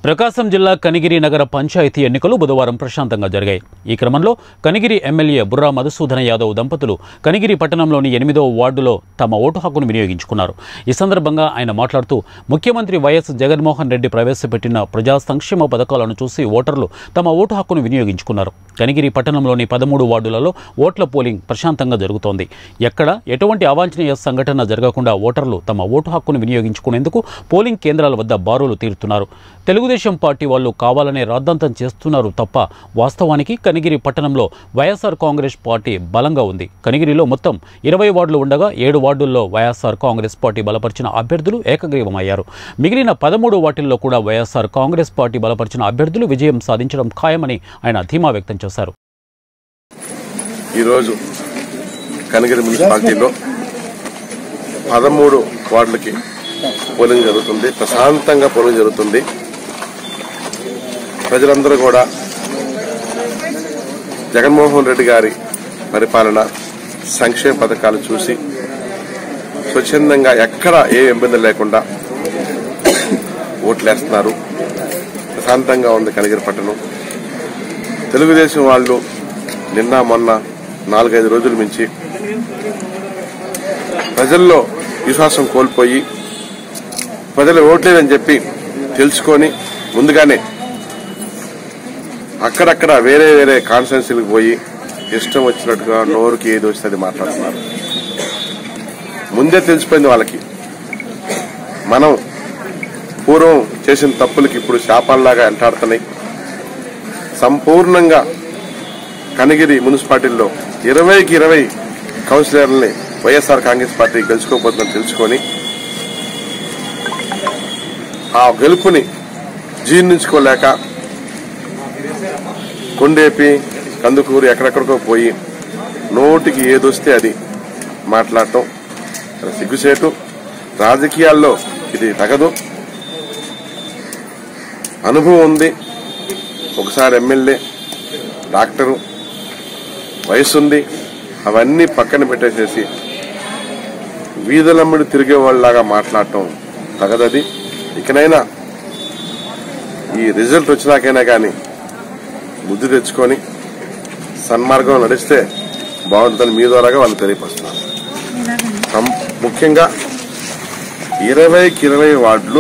ప్రకాశం జిల్లా కనిగిరి నగర పంచాయతీ ఎన్నికలు బుధవారం ప్రశాంతంగా జరిగాయి ఈ క్రమంలో కనిగిరి ఎమ్మెల్యే బుర్రా మధుసూదన యాదవ్ దంపతులు కనిగిరి పట్టణంలోని ఎనిమిదో వార్డులో తమ ఓటు హక్కును వినియోగించుకున్నారు ఈ సందర్భంగా ఆయన మాట్లాడుతూ ముఖ్యమంత్రి వైఎస్ జగన్మోహన్ రెడ్డి ప్రవేశపెట్టిన ప్రజా సంక్షేమ పథకాలను చూసి ఓటర్లు తమ ఓటు హక్కును వినియోగించుకున్నారు కనిగిరి పట్టణంలోని పదమూడు వార్డులలో ఓట్ల పోలింగ్ ప్రశాంతంగా జరుగుతోంది ఎక్కడ ఎటువంటి అవాంఛనీయ సంఘటన జరగకుండా ఓటర్లు తమ ఓటు హక్కును వినియోగించుకునేందుకు పోలింగ్ కేంద్రాల వద్ద బారులు తీరుతున్నారు తెలుగుదేశం పార్టీ వాళ్ళు కావాలనే రాద్ధాంతం చేస్తున్నారు తప్ప వాస్తవానికి కనిగిరి పట్టణంలో వైఎస్ఆర్ కాంగ్రెస్ పార్టీ బలంగా ఉంది కనిగిరిలో మొత్తం ఇరవై వార్డులు ఉండగా ఏడు వార్డుల్లో వైఎస్ఆర్ కాంగ్రెస్ పార్టీ బలపరిచిన అభ్యర్థులు ఏకగ్రీవమయ్యారు మిగిలిన పదమూడు వార్డుల్లో కూడా వైఎస్ఆర్ కాంగ్రెస్ పార్టీ బలపరిచిన అభ్యర్థులు విజయం సాధించడం ఖాయమని ఆయన ధీమా వ్యక్తం చేశారు ఈరోజు కనగిరి మున్సిపాలిటీలో పదమూడు వార్డులకి పోలింగ్ జరుగుతుంది ప్రశాంతంగా పోలింగ్ జరుగుతుంది ప్రజలందరూ కూడా జగన్మోహన్ రెడ్డి గారి పరిపాలన సంక్షేమ పథకాలు చూసి స్వచ్ఛందంగా ఎక్కడ ఏ ఇబ్బంది లేకుండా ఓట్లేస్తున్నారు ప్రశాంతంగా ఉంది కనగిరి పట్టణం తెలుగుదేశం వాళ్ళు నిన్న మొన్న నాలుగైదు రోజుల నుంచి ప్రజల్లో విశ్వాసం కోల్పోయి ప్రజలు ఓట్లేదని చెప్పి తెలుసుకొని ముందుగానే అక్కడక్కడ వేరే వేరే కాన్స్టిట్యున్సీలకు పోయి ఇష్టం వచ్చినట్టుగా నోరుకి ఏది వస్తే అది మాట్లాడుతున్నారు ముందే తెలిసిపోయింది వాళ్ళకి మనం పూర్వం చేసిన తప్పులకి ఇప్పుడు శాపాల్లాగా ఎంటాడుతున్నాయి సంపూర్ణంగా కనగిరి మున్సిపాలిటీల్లో ఇరవైకి ఇరవై కౌన్సిలర్లని వైఎస్ఆర్ కాంగ్రెస్ పార్టీ గెలుచుకోబోతుందని తెలుసుకొని ఆ గెలుపుని జీర్ణించుకోలేక కొండేపి కందుకూరు ఎక్కడెక్కడికో పోయి నోటికి ఏదొస్తే అది మాట్లాడటం చాలా సిగ్గుసేటు రాజకీయాల్లో ఇది తగదు అనుభవం ఉంది ఒకసారి ఎమ్మెల్యే డాక్టరు వయసు ఉంది అవన్నీ పక్కన పెట్టేసేసి వీధులమ్మడి తిరిగే వాళ్ళలాగా మాట్లాడటం తగదది ఇకనైనా ఈ రిజల్ట్ వచ్చినాకైనా కానీ బుద్ధి తెచ్చుకొని సన్మార్గం నడిస్తే బాగుంటుందని మీ ద్వారాగా వాళ్ళు తెలియపరుస్తున్నారు ముఖ్యంగా ఇరవైకి ఇరవై వార్డులు